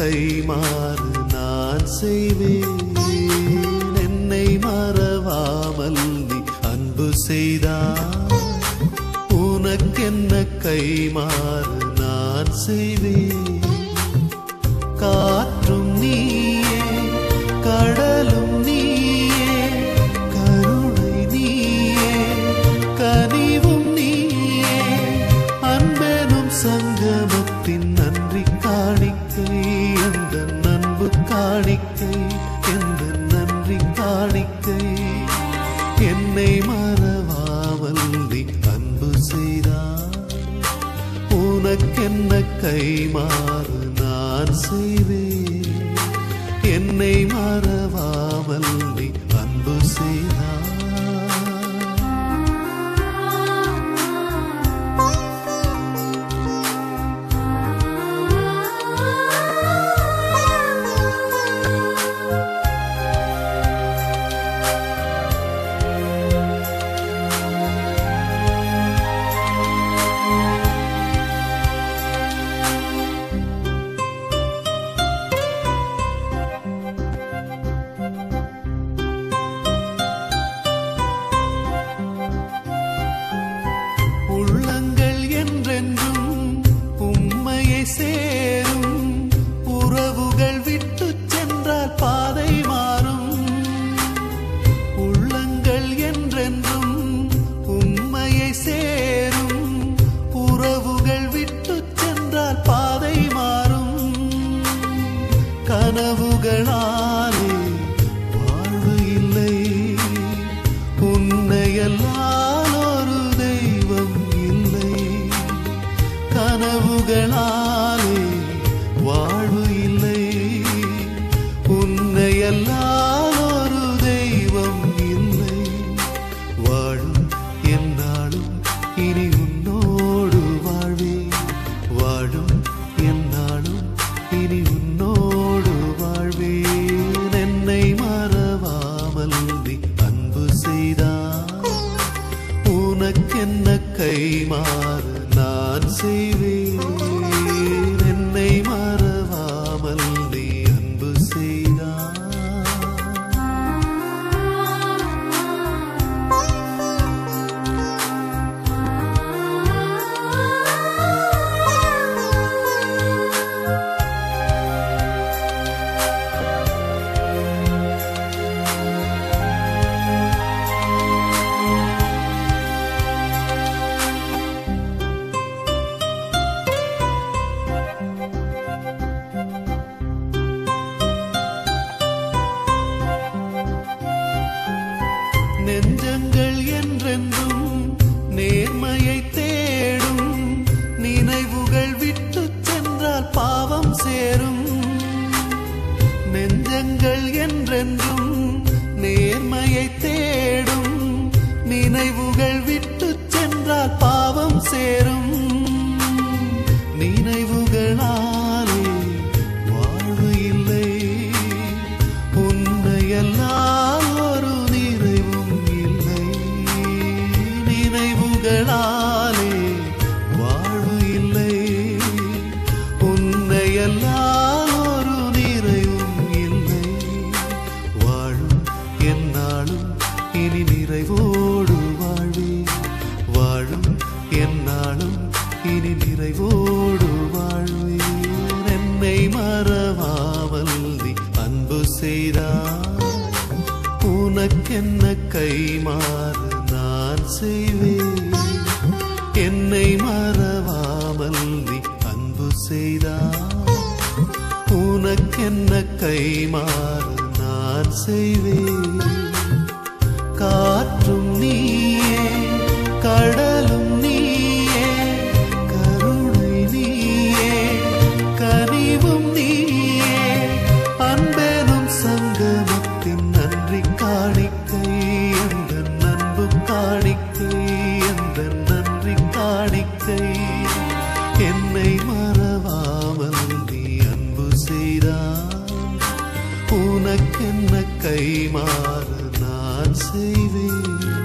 கைமாறு நான் செய்வேன் என்னை மறவாமல் நீ அன்பு செய்தார் உனக்கென்ன கைமாறு நான் செய்வேன் காற்றும் நீயே கடலும் நீயே கருணை நீயே கனிவும் நீயே அன்பெனும் சங்கமத்தின் நன்றி காணிக்கை எந்த நன்பு காணிக்கை எந்த நன்றி காணிக்கை என்னை மறவாமல் நீ அன்பு செய்தார் உனக்கென்ன கைமாறு நான் செய்வேன் என்னை மறவாமல் நீ அன்பு செய்தார் உள்ளங்கள் என்றென்றும் உம்மையை சேரும் உறவுகள் விட்டு சென்றால் பாதை மாறும் உள்ளங்கள் என்றென்றும் உம்மையை சேரும் உறவுகள் விட்டு சென்றால் பாதை மாறும் கனவுகளாலே வாழ்வு இல்லை உன்னையல்லால் ஒரு தெய்வம் இல்லை கனவுகளாலே வாழ்வு இல்லை உன்னையல்லால் ஒரு தெய்வம் இல்லை வாழும் என்னாலும் இனி உன்னோடு வாழ்வே வாழும் என்னாலும் இனி உன்னோடு வாழ்வேன் என்னை மறவாமல் நீ அன்பு செய்தார் உனக்கென்ன கைமாறு நான் செய்வேன் என்னை மறவாமல் நீ அன்பு செய்தார் நெஞ்சங்கள் என்றென்றும் நேர்மையை தேடும் நினைவுகள் விட்டு சென்றால் பாவம் சேரும் நெஞ்சங்கள் என்றென்றும் நேர்மையை தேடும் நினைவுகள் விட்டு சென்றால் பாவம் சேரும் நினைவுகளாலே வாழ்வு இல்லை உன்னையெல்லாம் ஒரு நிறைவும் இல்லை நினைவுகளாலே வாழ்வு இல்லை உன்னையெல்லாம் ஒரு நிறைவும் இல்லை வாழும் என்னாலும் இனி நிறைவோடு வாழ்வே வாழும் என்னாலும் இனி நிறைவோடு வாழ்வேன் என்னை மறவாமல் நீ அன்பு செய்தார் உனக்கென்ன கைமாறு நான் செய்வேன் என்னை மறவாமல் நீ அன்பு செய்தார் உனக்கென்ன கைமாறு நான் செய்வேன் காற்றும் நீயே கடலும் நீயே கருணை நீயே கனிவும் நீயே அன்பெனும் சங்கமத்தின் நன்றி காணிக்கை எந்த நன்பு காணிக்கை எந்த நன்றி காணிக்கை என்னை மறவாமல் நீ அன்பு செய்தார் உனக்கென்ன கைமாறு நான் செய்வேன்